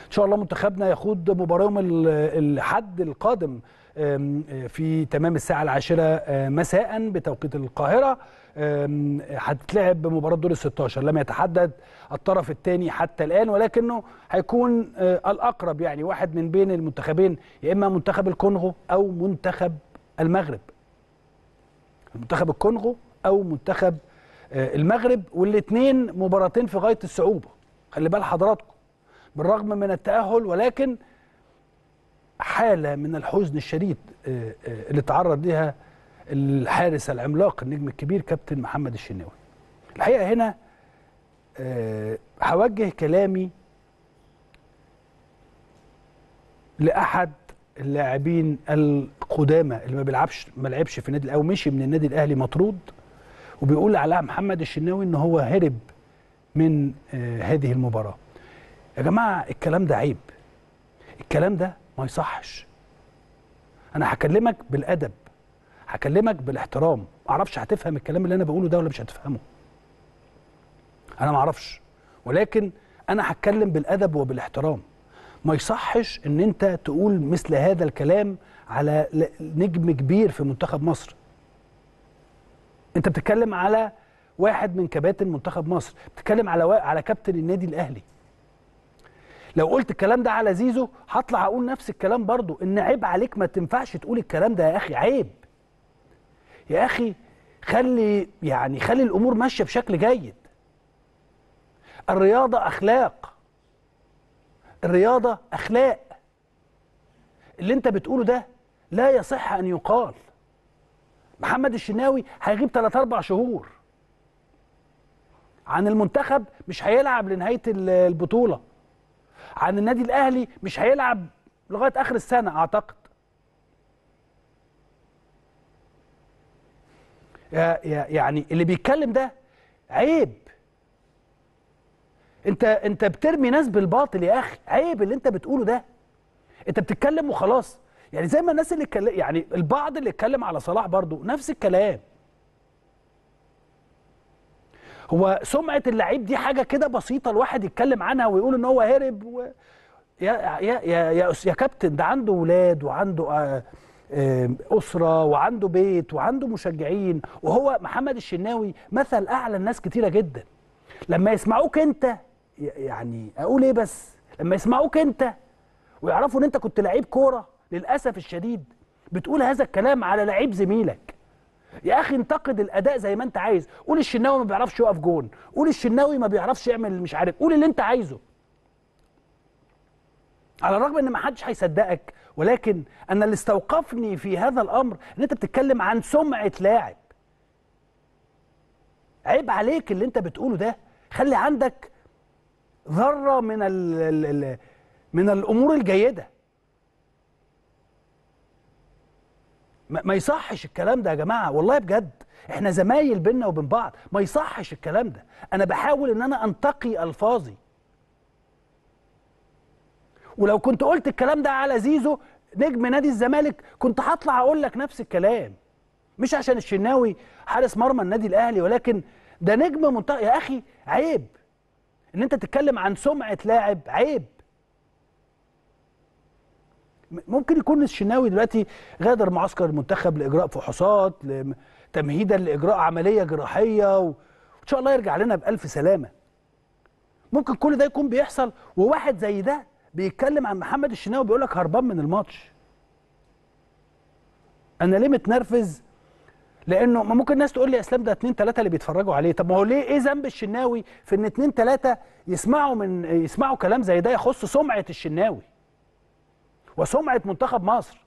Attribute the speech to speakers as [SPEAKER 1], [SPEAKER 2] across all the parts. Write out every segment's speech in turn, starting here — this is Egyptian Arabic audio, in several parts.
[SPEAKER 1] ان شاء الله منتخبنا يخوض مباراه يوم الحد القادم في تمام الساعه العاشره مساء بتوقيت القاهره هتتلعب مباراه دور ال 16 لم يتحدد الطرف الثاني حتى الان ولكنه هيكون الاقرب يعني واحد من بين المنتخبين يا اما منتخب الكونغو او منتخب المغرب منتخب الكونغو او منتخب المغرب والاثنين مباراتين في غايه الصعوبه خلي بال حضراتكم بالرغم من التاهل ولكن حاله من الحزن الشديد اللي تعرض لها الحارس العملاق النجم الكبير كابتن محمد الشناوي الحقيقه هنا هوجه كلامي لاحد اللاعبين القدامى اللي ما بيلعبش ما لعبش في النادي الاهلي ومشي من النادي الاهلي مطرود وبيقول على محمد الشناوي ان هو هرب من هذه المباراه يا جماعه الكلام ده عيب الكلام ده ما يصحش انا هكلمك بالادب هكلمك بالاحترام ما اعرفش هتفهم الكلام اللي انا بقوله ده ولا مش هتفهمه انا ما اعرفش ولكن انا هتكلم بالادب وبالاحترام ما يصحش ان انت تقول مثل هذا الكلام على نجم كبير في منتخب مصر انت بتتكلم على واحد من كباتن منتخب مصر بتتكلم على على كابتن النادي الاهلي لو قلت الكلام ده على زيزو هطلع اقول نفس الكلام برضو ان عيب عليك ما تنفعش تقول الكلام ده يا اخي عيب يا اخي خلي يعني خلي الامور ماشيه بشكل جيد الرياضه اخلاق الرياضه اخلاق اللي انت بتقوله ده لا يصح ان يقال محمد الشناوي هيغيب 3 4 شهور عن المنتخب مش هيلعب لنهايه البطوله عن النادي الاهلي مش هيلعب لغايه اخر السنه اعتقد يعني اللي بيتكلم ده عيب انت انت بترمي ناس بالباطل يا اخي عيب اللي انت بتقوله ده انت بتتكلم وخلاص يعني زي ما الناس اللي اتكلم يعني البعض اللي اتكلم على صلاح برضو نفس الكلام هو سمعه اللعيب دي حاجه كده بسيطه الواحد يتكلم عنها ويقول ان هو هرب و... يا يا يا يا, يا كابتن ده عنده ولاد وعنده آه آه اسره وعنده بيت وعنده مشجعين وهو محمد الشناوي مثل اعلى الناس كتيره جدا لما يسمعوك انت يعني اقول ايه بس لما يسمعوك انت ويعرفوا ان انت كنت لعيب كوره للاسف الشديد بتقول هذا الكلام على لعيب زميلك يا اخي انتقد الاداء زي ما انت عايز قول الشناوي ما بيعرفش يقف جون قول الشناوي ما بيعرفش يعمل مش عارف قول اللي انت عايزه على الرغم ان ما حدش هيصدقك ولكن انا اللي استوقفني في هذا الامر ان انت بتتكلم عن سمعه لاعب عيب عليك اللي انت بتقوله ده خلي عندك ذره من ال ال ال من الامور الجيده ما يصحش الكلام ده يا جماعه والله بجد احنا زمايل بينا وبين بعض ما يصحش الكلام ده انا بحاول ان انا انتقي الفاظي ولو كنت قلت الكلام ده على زيزو نجم نادي الزمالك كنت هطلع اقول لك نفس الكلام مش عشان الشناوي حارس مرمى النادي الاهلي ولكن ده نجم منتخب يا اخي عيب ان انت تتكلم عن سمعه لاعب عيب ممكن يكون الشناوي دلوقتي غادر معسكر المنتخب لاجراء فحوصات تمهيدا لاجراء عمليه جراحيه وان شاء الله يرجع لنا بالف سلامه ممكن كل ده يكون بيحصل وواحد زي ده بيتكلم عن محمد الشناوي بيقول لك هربان من الماتش انا ليه متنرفز لانه ما ممكن الناس تقول لي يا اسلام ده اتنين تلاته اللي بيتفرجوا عليه طب ما هو ليه ايه ذنب الشناوي في ان اتنين تلاته يسمعوا من يسمعوا كلام زي ده يخص سمعه الشناوي وسمعه منتخب مصر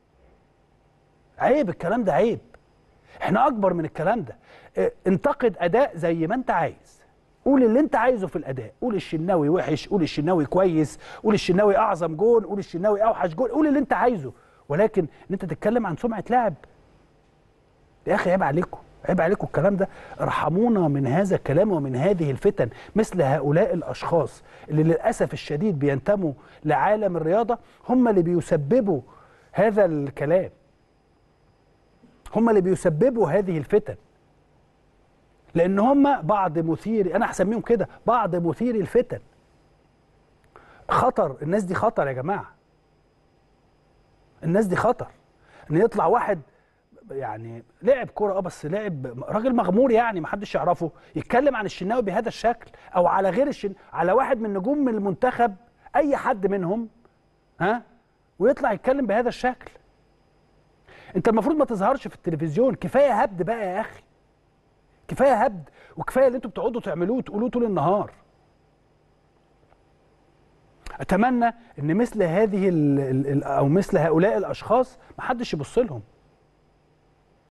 [SPEAKER 1] عيب الكلام ده عيب احنا اكبر من الكلام ده اه انتقد اداء زي ما انت عايز قول اللي انت عايزه في الاداء قول الشناوي وحش قول الشناوي كويس قول الشناوي اعظم جون قول الشناوي اوحش جون قول اللي انت عايزه ولكن ان انت تتكلم عن سمعه لاعب يا اخي عيب عليكم عيب عليكم الكلام ده ارحمونا من هذا الكلام ومن هذه الفتن مثل هؤلاء الاشخاص اللي للاسف الشديد بينتموا لعالم الرياضه هم اللي بيسببوا هذا الكلام هم اللي بيسببوا هذه الفتن لان هم بعض مثير انا هسميهم كده بعض مثير الفتن خطر الناس دي خطر يا جماعه الناس دي خطر ان يطلع واحد يعني لعب كوره اه بس لعب راجل مغمور يعني ما حدش يعرفه يتكلم عن الشناوي بهذا الشكل او على غير الشن على واحد من نجوم من المنتخب اي حد منهم ها ويطلع يتكلم بهذا الشكل انت المفروض ما تظهرش في التلفزيون كفايه هبد بقى يا اخي كفايه هبد وكفايه اللي انتوا بتقعدوا تعملوه وتقولوه طول النهار اتمنى ان مثل هذه ال ال او مثل هؤلاء الاشخاص ما حدش يبص لهم